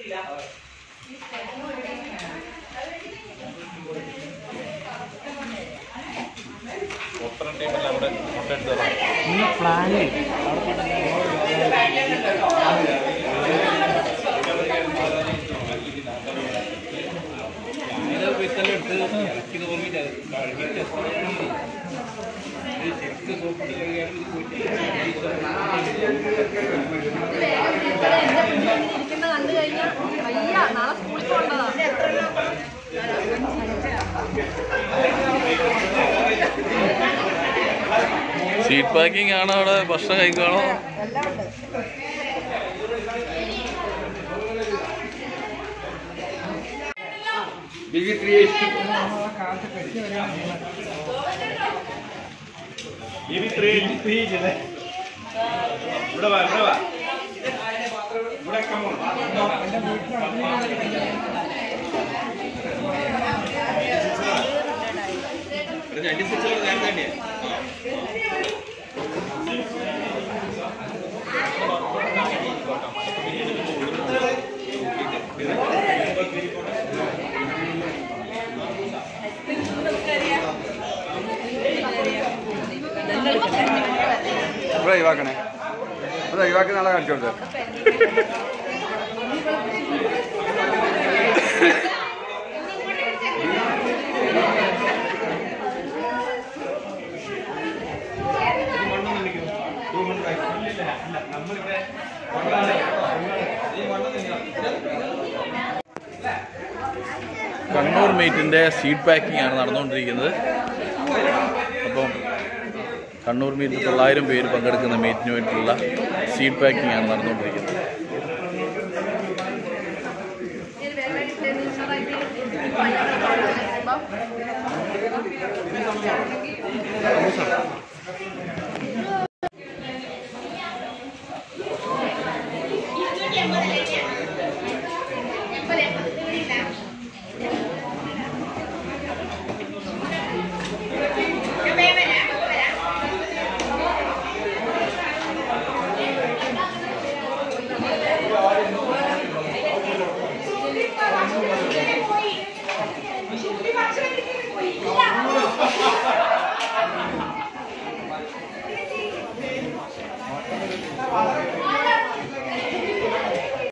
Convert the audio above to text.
ഒപ്പന ടീമെല്ലാം അവിടെ കൊണ്ടെടുത്തതാണ് ഇന്ന് പ്ലാന് ഇരിക്കുന്ന കണ്ടു കഴിഞ്ഞാൽ വയ്യ നാളെ സ്കൂളിൽ പോകേണ്ടതാ സീറ്റ് പാക്കിംഗ് ആണോ അവിടെ ഭക്ഷണം കഴിക്കുകയാണോ എല്ലാം ഉണ്ട് ഇവിടെ വാ ഇവിടെ വാ ഇവിടെ come on. ഇവിടെ രണ്ട് സ്വിച്ചുകൾ നേരത്തെ തന്നെയാ ഇവിടെ ഒഴിവാക്കണേ അത് ഒഴിവാക്കി നാളെ കാണിച്ചു കൊടുത്തത് കണ്ണൂർ മീറ്റിൻ്റെ സീറ്റ് പാക്കിംഗ് ആണ് നടന്നുകൊണ്ടിരിക്കുന്നത് അപ്പം കണ്ണൂർ മീറ്റിൽ തൊള്ളായിരം പേര് പങ്കെടുക്കുന്ന മീറ്റിന് വേണ്ടിയിട്ടുള്ള സീറ്റ് പാക്കിംഗ് ആണ് നടന്നുകൊണ്ടിരിക്കുന്നത് ഇപ്പം